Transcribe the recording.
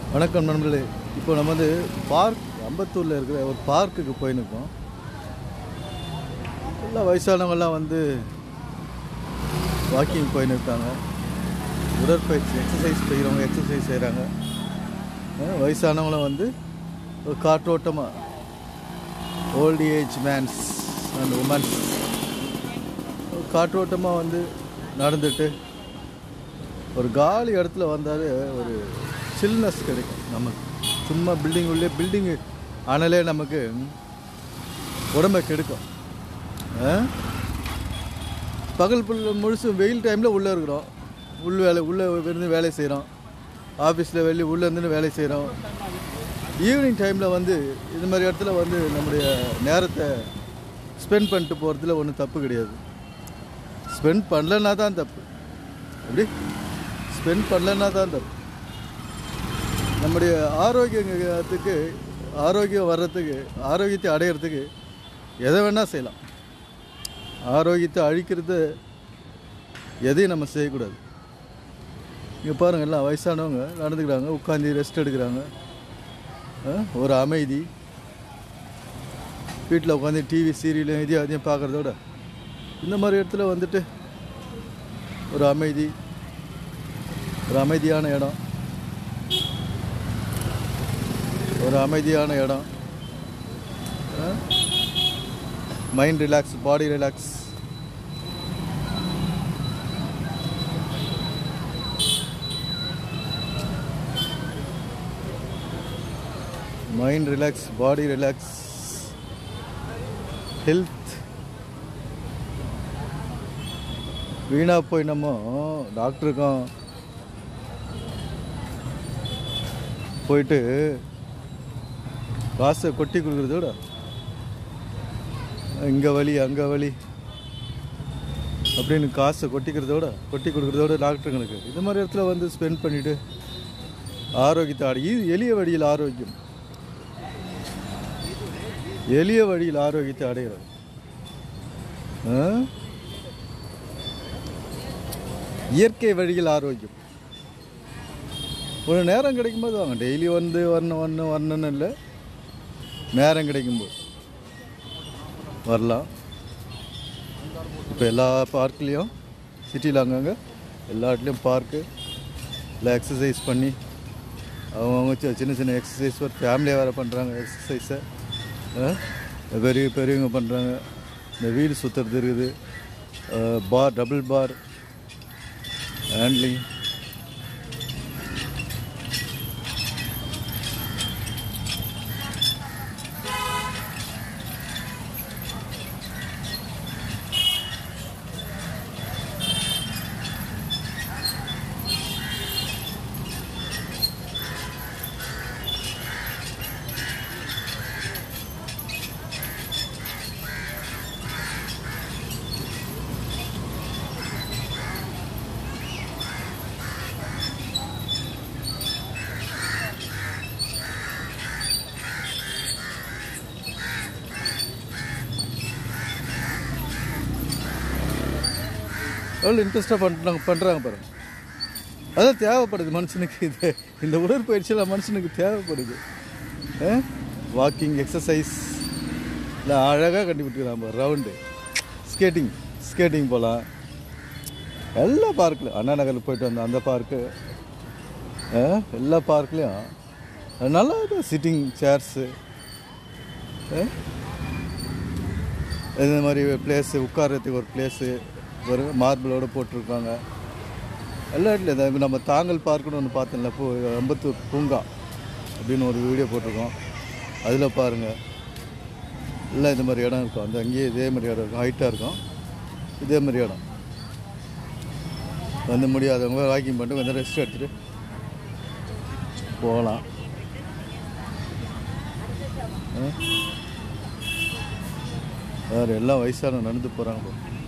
வணக்கம் நண்பர்களே இப்போ நம்ம வந்து பார்க் அம்பத்தூரில் இருக்கிற ஒரு பார்க்குக்கு போயின்னு இருக்கோம் எல்லா வயசானவங்கெல்லாம் வந்து வாக்கிங் போயின்னு இருக்காங்க உடற்பயிற்சி எக்ஸசைஸ் செய்கிறவங்க எக்ஸசைஸ் செய்கிறாங்க வயசானவங்களும் வந்து ஒரு காற்றோட்டமாக old age mens and womens காற்றோட்டமாக வந்து நடந்துட்டு ஒரு காலி இடத்துல வந்தாலே ஒரு சில்னஸ் கிடைக்கும் நமக்கு சும்மா பில்டிங் உள்ளே பில்டிங்கு ஆனாலே நமக்கு உடம்பை கெடுக்கும் ஆ? பகல் புல் முழுசும் வெயில் டைமில் உள்ளே இருக்கிறோம் உள் வேலை உள்ளே இருந்து வேலை செய்கிறோம் ஆஃபீஸில் வெளியே உள்ளே இருந்து வேலை செய்கிறோம் ஈவினிங் டைமில் வந்து இது மாதிரி இடத்துல வந்து நம்முடைய நேரத்தை ஸ்பெண்ட் பண்ணிட்டு போகிறதுல ஒன்றும் தப்பு கிடையாது ஸ்பெண்ட் பண்ணலன்னா தான் தப்பு எப்படி ஸ்பெண்ட் பண்ணலன்னா தான் தப்பு நம்முடைய ஆரோக்கியத்துக்கு ஆரோக்கியம் வர்றதுக்கு ஆரோக்கியத்தை அடையிறதுக்கு எதை வேணால் செய்யலாம் ஆரோக்கியத்தை அழிக்கிறது எதையும் நம்ம செய்யக்கூடாது இங்கே பாருங்கள் எல்லாம் வயசானவங்க நடந்துக்கிறாங்க உட்காந்து ரெஸ்ட் எடுக்கிறாங்க ஆ, ஒரு அமைதி வீட்டில் உட்காந்து டிவி சீரியலும் இதையும் அதையும் பார்க்குறதோட இந்த மாதிரி இடத்துல வந்துட்டு ஒரு அமைதி ஒரு அமைதியான இடம் ஒரு அமைதியான இடம் mind relax body relax mind relax body relax health வீணாக போய் நம்ம டாக்டருக்கும் போயிட்டு காசை கொட்டி கொடுக்குறதோட இங்கே வலி அங்கே வலி அப்படின்னு காசை கொட்டிக்கிறதோட கொட்டி கொடுக்குறதோட டாக்டருங்களுக்கு இது மாதிரி இடத்துல வந்து ஸ்பெண்ட் பண்ணிவிட்டு ஆரோக்கியத்தை அடை இது எளிய வழியில் ஆரோக்கியம் எளிய வழியில் ஆரோக்கியத்தை அடைகிறது ஆ? இயற்கை வழியில் ஆரோக்கியம் ஒரு நேரம் கிடைக்கும்போது வாங்க டெய்லி வந்து வரணும் வரணும் வரணும்னு இல்லை நேரம் கிடைக்கும்போது வரலாம் இப்போ எல்லா பார்க்லேயும் சிட்டியில் அங்கங்கே எல்லா இடத்துலையும் பார்க்கு இல்லை எக்ஸசைஸ் பண்ணி அவங்கவுங்க சி- சின்ன சின்ன எக்ஸசைஸ் ஒரு ஃபேமிலியாக வேறு பண்ணுறாங்க எக்ஸசைஸை பெரிய பெரியவங்க பண்ணுறாங்க இந்த வீடு சுற்றுறது இருக்குது பார் டபுள் பார் ஹேண்ட்லிங் எவ்வளோ இன்ட்ரெஸ்ட்டாக பண்ணுறாங்க பண்ணுறாங்க பாருங்க அதான் தேவைப்படுது மனுஷனுக்கு இது இந்த உடற்பயிற்சியெல்லாம் மனுஷனுக்கு தேவைப்படுது வாக்கிங் எக்ஸசைஸ் இல்லை அழகாக கண்டுபிடிக்கிறான் பாரு ரவுண்டு ஸ்கேட்டிங் ஸ்கேட்டிங் போகலாம் எல்லா பார்க்கில் அண்ணா நகரில் போயிட்டு வந்தோம் அந்த பார்க்கு எல்லா பார்க்லேயும் நல்லா இருக்கும் சிட்டிங் சேர்ஸு இந்த மாதிரி பிளேஸு உட்கார்றதுக்கு ஒரு பிளேஸு ஒரு மார்பிளோடு போட்டிருக்காங்க எல்லா இடத்துலையும் இந்த இப்ப நம்ம தாங்கல் பார்க்குன்னு ஒன்று பார்த்தோம்ல பூ அம்பத்தூர் பூங்கா அப்படின்னு ஒரு வீடியோ போட்டிருக்கோம் அதில் பாருங்கள் எல்லாம் இந்த மாதிரி இடம் இருக்கும் அந்த அங்கேயே இதே மாதிரி இடம் இருக்கும் ஹைட்டாக இருக்கும் இதே மாதிரி இடம் வந்து முடியாதவங்க வாக்கிங் பண்ணிட்டு கொஞ்சம் ரெஸ்ட் எடுத்துகிட்டு போகலாம் வேறு எல்லாம் வயசான நடந்து போகிறாங்க